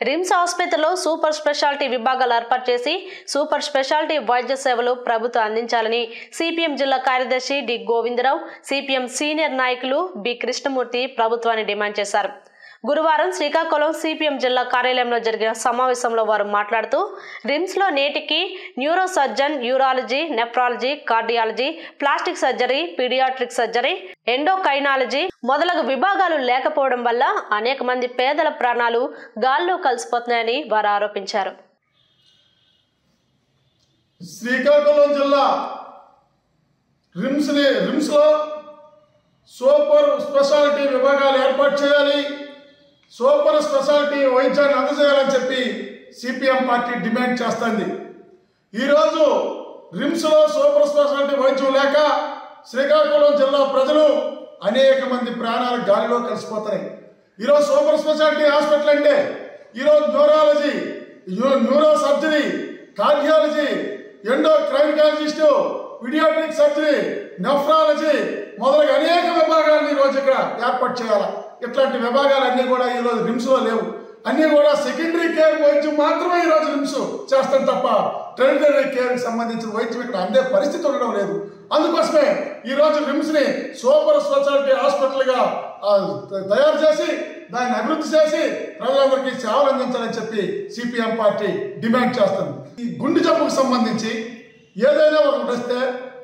RIMS ఆసుపత్రిలో super speciality విభాగాలు ఏర్పాటు చేసి సూపర్ స్పెషాలిటీ వైద్య సేవలు ప్రభుత్వం అందించాలని సిపిఎం జిల్లా కార్యదర్శి డి గోవిందరావు సిపిఎం సీనియర్ నాయకులు బి కృష్ణమూర్తి ప్రభుత్వాన్ని డిమాండ్ చేశారు గురువారం శ్రీకాకుళం సిపిఎం జిల్లా కార్యాలయంలో జరిగిన సమావేశంలో వారు మాట్లాడుతూ రిమ్స్లో నేటికి neuro surgeon urology nephrology cardiology plastic surgery pediatric surgery endocrinology మొదలగు విభాగాలు లేకపోవడం వల్ల అనేక మంది పేదల ప్రాణాలు గాల్లో కలిసిపోతున్నాయని వారు ఆరోపించారు శ్రీకాకుళం జిల్లా రిమ్స్ని రిమ్స్లో సూపర్ స్పెషాలిటీ విభాగాలు ఏర్పాటు చేయాలి సూపర్ స్పెషాలిటీ వైద్యాన్ని అందజేయాలని చెప్పి సిపిఎం పార్టీ డిమాండ్ చేస్తుంది ఈరోజు రిమ్స్లో సూపర్ స్పెషాలిటీ వైద్యం లేక శ్రీకాకుళం జిల్లా ప్రజలు అనేక మంది ప్రాణాలు గాలిలో కలిసిపోతున్నాయి ఈరోజు సూపర్ స్పెషాలిటీ హాస్పిటల్ అంటే ఈరోజు న్యూరాలజీ న్యూ- neuro surgery cardiology endocrinologist pediatric surgery nephrology మొదలగు అనేక విభాగాలను ఈ రోజు ఇక్కడ ఏర్పాటు చేయాలి ఇట్లాంటి విభాగాలన్నీ కూడా ఈ రోజు రిమ్స్ లో లేవు అన్నీ కూడా సెకండరీ కేర్ వైద్యం మాత్రమే ఈ రోజు రిమ్స్ చేస్తాం తప్ప టెరిటరీ కేర్ సంబంధించిన వైద్యం ఇక్కడ అందే పరిస్థితి ఉండడం లేదు అందుకోసమే ఈ రోజు రిమ్స్ ని సూపర్ స్పెషాలిటీ హాస్పిటల్ గా ఆ, త- తయారు చేసి దాన్ని అభివృద్ధి చేసి ప్రజలందరికీ సేవలు అందించాలని చెప్పి సిపిఎం పార్టీ డిమాండ్ చేస్తుంది ఈ గుండె జబ్బుకు సంబంధించి ఏదైనా ఒకటి వస్తే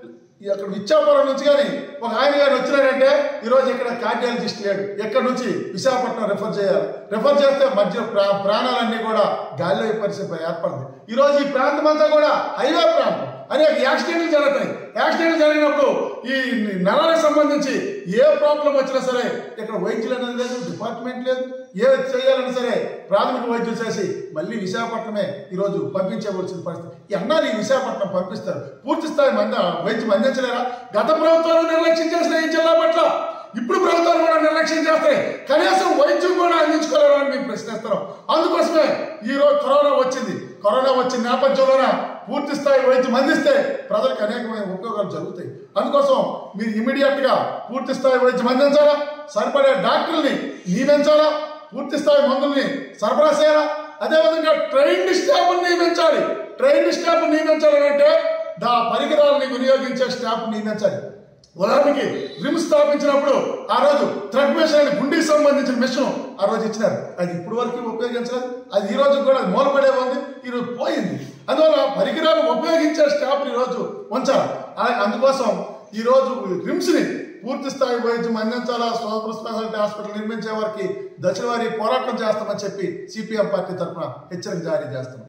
ఈ అక్కడ ఇచ్చాపురం నుంచి కానీ ఒక ఆయన గారు వచ్చినాడంటే ఈరోజు ఇక్కడ కార్డియాలజిస్ట్ లేడు ఎక్కడి నుంచి విశాఖపట్నం రెఫర్ చేయాలి రెఫర్ చేస్తే మధ్య ప్రా- ప్రాణాలన్నీ కూడా గాలిలో పరిస్థితి ఏర్పడింది ఈరోజు ఈ ప్రాంతం అంతా కూడా హైవే ప్రాంతం అనేక యాక్సిడెంట్లు జరుగుతాయి యాక్సిడెంట్లు జరిగినప్పుడు ఈ నరాలకు సంబంధించి ఏ ప్రాబ్లం వచ్చినా సరే ఇక్కడ వైద్యులు అనేది లేదు డిపార్ట్మెంట్ లేదు ఏ చేయాలన్నా సరే ప్రాథమిక వైద్యం చేసి మళ్ళీ విశాఖపట్నమే ఈరోజు పంపించవలసిన పరిస్థితి ఎన్నాళ్ళు ఈ విశాఖపట్నం పంపిస్తారు పూర్తి స్థాయి మంద వైద్యం అందించలేరా గత ప్రభుత్వాలు నిర్లక్ష్యం చేసిన ఈ జిల్లా పట్ల ఇప్పుడు ప్రభుత్వాలు కూడా నిర్లక్ష్యం చేస్తాయి కనీసం వైద్యం కూడా అందించుకోలేరా అని మేము ప్రశ్నిస్తున్నాం అందుకోసమే ఈ రోజు కరోనా వచ్చింది కరోనా వచ్చిన నేపథ్యంలోన పూర్తి స్థాయి వైద్యం అందిస్తే ప్రజలకు అనేకమైన ఉపయోగాలు జరుగుతాయి అందుకోసం మీరు ఇమీడియట్ గా పూర్తి స్థాయి వైద్యం అందించాలా సరిపడే డాక్టర్ని నియమించాలా పూర్తి స్థాయి మందుల్ని సరఫరా చేయాలా అదేవిధంగా ట్రైన్డ్ స్టాఫ్ నియమించాలి ట్రైన్డ్ స్టాఫ్ నియమించాలి అంటే దా పరికరాలని వినియోగించే స్టాఫ్ నియమించాలి ఉదాహరణకి రిమ్స్ స్థాపించినప్పుడు ఆ రోజు థ్రెడ్ మిషన్ అని గుండెకి సంబంధించిన మిషన్ ఆ రోజు ఇచ్చినారు అది ఇప్పుడు వరకు ఉపయోగించలేదు అది ఈ రోజు కూడా మూలపడే ఉంది ఈ రోజు పోయింది అందువల్ల పరికరాలు ఉపయోగించే స్టాఫ్ ఈ రోజు ఉంచాలి ఆ- అందుకోసం ఈ రోజు రిమ్స్ ని పూర్తి స్థాయి వైద్యం అందించాలా సూపర్ స్పెషాలిటీ హాస్పిటల్ నిర్మించే వారికి దశల వారి పోరాటం చేస్తామని చెప్పి సిపిఎం పార్టీ తరఫున హెచ్చరిక జారీ చేస్తాం